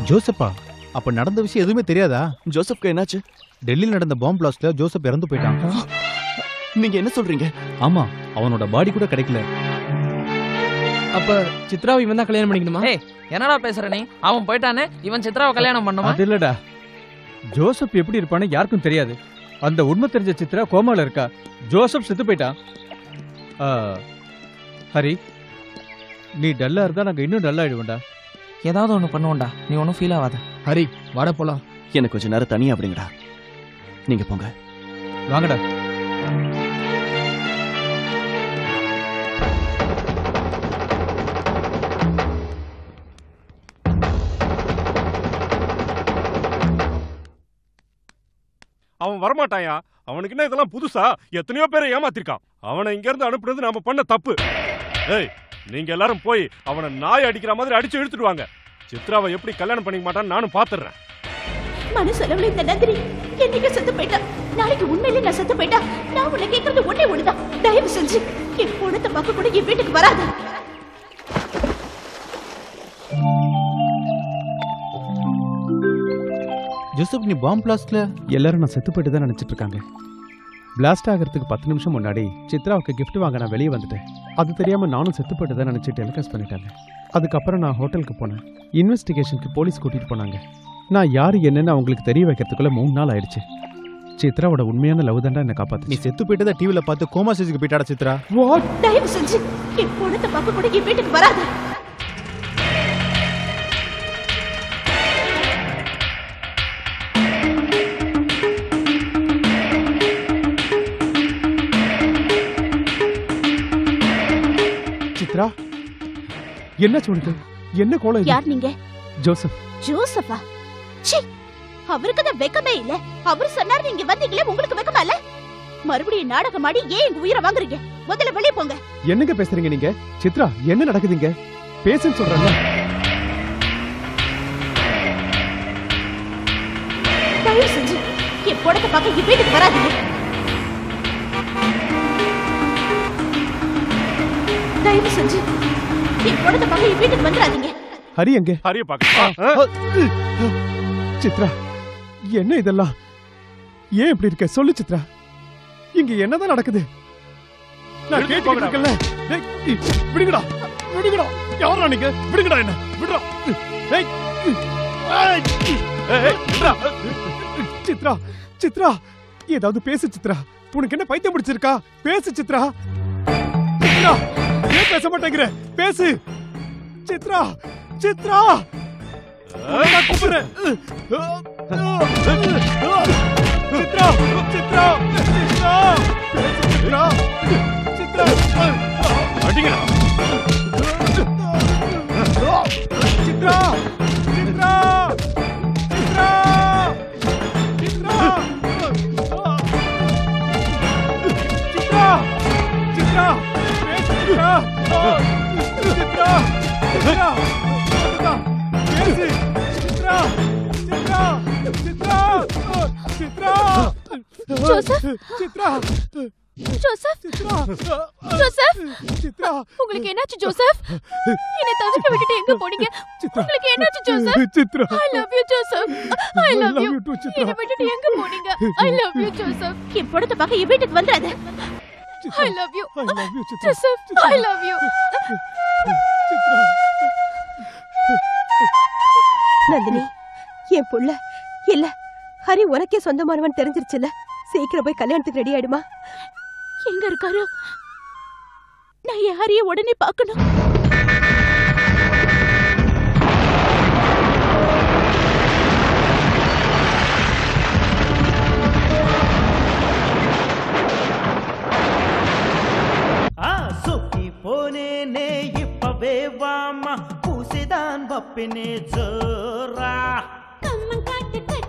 ஜோசப்பா அப்ப நடந்த விஷயம் எதுவுமே தெரியாதா ஜோசப்க்கு என்னாச்சு டெல்லியில் நடந்த பாம்பு பிளாஸ்ட்ல ஜோசப் இறந்து போயிட்டான் நீங்க என்ன சொல்றீங்க ஆமா அவனோட பாடி கூட கிடைக்கல அப்ப சித்ராவை இவன் தான் கல்யாணம் பண்ணிக்கணுமா ஏய் என்னடா பேசுற நீ அவன் போயிட்டானே இவன் சித்ராவை கல்யாணம் பண்ணுமா அது இல்லடா ஜோசப் எப்படி இருப்பான்னு யாருக்கும் தெரியாது அந்த உண்மை தெரிஞ்ச சித்ரா கோமால இருக்கா ஜோசப் செத்து போயிட்டான் ஆ, ஹரி நீ டல்லா இருந்தா நாங்க இன்னும் டல்லா ஆயிடுவோம்டா ஏதாவது ஒன்று பண்ணுவோம்டா நீ ஒன்றும் ஃபீல் ஆகாத ஹரி வாட போலாம் எனக்கு கொஞ்ச நேரம் தனியா அப்படிங்கடா நீங்க போங்க வாங்கடா அவன் வரமாட்டாயா அவனுக்கு என்ன இதெல்லாம் புதுசா எத்தனையோ பேரை ஏமாத்திருக்கான் அவனை இங்க இருந்து அனுப்புனது நாம பண்ண தப்பு ஏய் நீங்க எல்லாரும் போய் அவனை நாய் அடிக்கிற மாதிரி அடிச்சு இழுத்துட்டு வாங்க சித்ராவை எப்படி கல்யாணம் பண்ணிக்க மாட்டான்னு நானும் பாத்துறேன் மனசளவுல இந்த நந்தினி என்னைக்கு செத்து போயிட்டா நாளைக்கு உண்மையிலே நான் செத்து போயிட்டா நான் உன்னை கேட்கறது ஒண்ணே ஒண்ணுதான் தயவு செஞ்சு என் பொண்ணத்தை பார்க்க கூட என் வீட்டுக்கு வராத ஜோசப் நீ பாம்பு பிளாஸ்ட்ல எல்லாரும் நான் செத்து போயிட்டு தான் நினைச்சிட்டு இருக்காங்க பிளாஸ்ட் ஆகிறதுக்கு பத்து நிமிஷம் முன்னாடி சித்ராவுக்கு gift வாங்க நான் வெளியே வந்துட்டேன் அது தெரியாம நானும் செத்து போயிட்டு தான் நினைச்சு டெலிகாஸ்ட் பண்ணிட்டாங்க அதுக்கப்புறம் நான் ஹோட்டலுக்கு போனேன் இன்வெஸ்டிகேஷனுக்கு போலீஸ் கூட்டிட்டு போனாங்க நான் யாரு என்னன்னு அவங்களுக்கு தெரிய வைக்கிறதுக்குள்ள மூணு நாள் ஆயிடுச்சு சித்ராவோட உண்மையான லவ் தாண்டா என்னை நீ காப்பாத்து செத்து போயிட்டதா டிவில பார்த்து கோமா ஸ்டேஜுக்கு போயிட்டாடா சித்ரா தயவு செஞ்சு என் பொண்ணத்தை பார்க்க கூட என் வீட்டுக்கு வராத சித்ரா என்ன சொல்லுது என்ன கோலம் இது? யார் நீங்க ஜோசப் ஜோசஃபா ச்சீ அவருக்கு தான் வெக்கமே இல்ல அவர் சொன்னாரு நீங்க வந்தீங்களே உங்களுக்கு வெக்கமா இல்ல மறுபடியும் நாடகம் ஆடி ஏன் எங்க உயிரை வாங்குறீங்க முதல்ல வெளியே போங்க என்னங்க பேசுறீங்க நீங்க சித்ரா என்ன நடக்குதுங்க பேசுன்னு சொல்றேன்ல தயவு செஞ்சு என் பொண்ணத்தை பார்க்க என் வீட்டுக்கு வராதீங்க தயவு செஞ்சு என் பொண்ணத்தை பார்க்க என் வீட்டுக்கு வந்துடாதீங்க ஹரி எங்க ஹரிய பாக்க சித்ரா என்ன இதெல்லாம் ஏன் இப்படி இருக்க சொல்லு சித்ரா இங்க என்னதான் நடக்குது நான் எடுத்து கேட்டுக்கிட்டு போங்கடா. இருக்கேன்ல டேய், இ, விடுங்கடா விடுங்கடா யாரா நீங்க விடுங்கடா என்ன விடுறா டேய், ஏய், சித்ரா சித்ரா ஏதாவது பேசு சித்ரா உனக்கு என்ன பைத்தியம் பிடிச்சிருக்கா பேசு சித்ரா சித்ரா ஏன் பேச மாட்டேங்கிற பேசு சித்ரா சித்ரா உன்னை நான் கூப்பிடுறேன் சித்ரா சித்ரா சித்ரா சித்ரா சித்ரா அடிங்கடா சித்ரா சித்ரா சித்ரா சித்ரா சித்ரா சித்ரா பேசு சித்ரா சித்ரா சித்ரா சித்ரா பேசு சித்ரா சித்ரா சித்ரா சித்ரா ஜோசப். சித்ரா ஜோசப் சித்ரா ஜோசப் சித்ரா உங்களுக்கு என்னாச்சு ஜோசப் என்னை தவிக்க விட்டுட்டு எங்க போனீங்க உங்களுக்கு என்னாச்சு Joseph Chitra I love you Joseph I love you too, Chitra. என்னை விட்டுட்டு எங்க போனீங்க ஐ லவ் யூ ஜோசப் என் பொண்ணத்தை பார்க்க என் வீட்டுக்கு வந்துடாத I love you I love you, Chitra. Joseph I love you Chitra Nandini என் புள்ள இல்ல ஹரி உனக்கே சொந்தமானவன் தெரிஞ்சிருச்சுல சீக்கிரம் போய் கல்யாணத்துக்கு ரெடி ஆயிடுமா எங்க இருக்காரு நான் யாரைய உடனே பார்க்கணும் ஆ சொக்கி போனேனே இப்பவே வாமா பூசிதான் வப்பினே ஜோரா கம்மன் காட்டு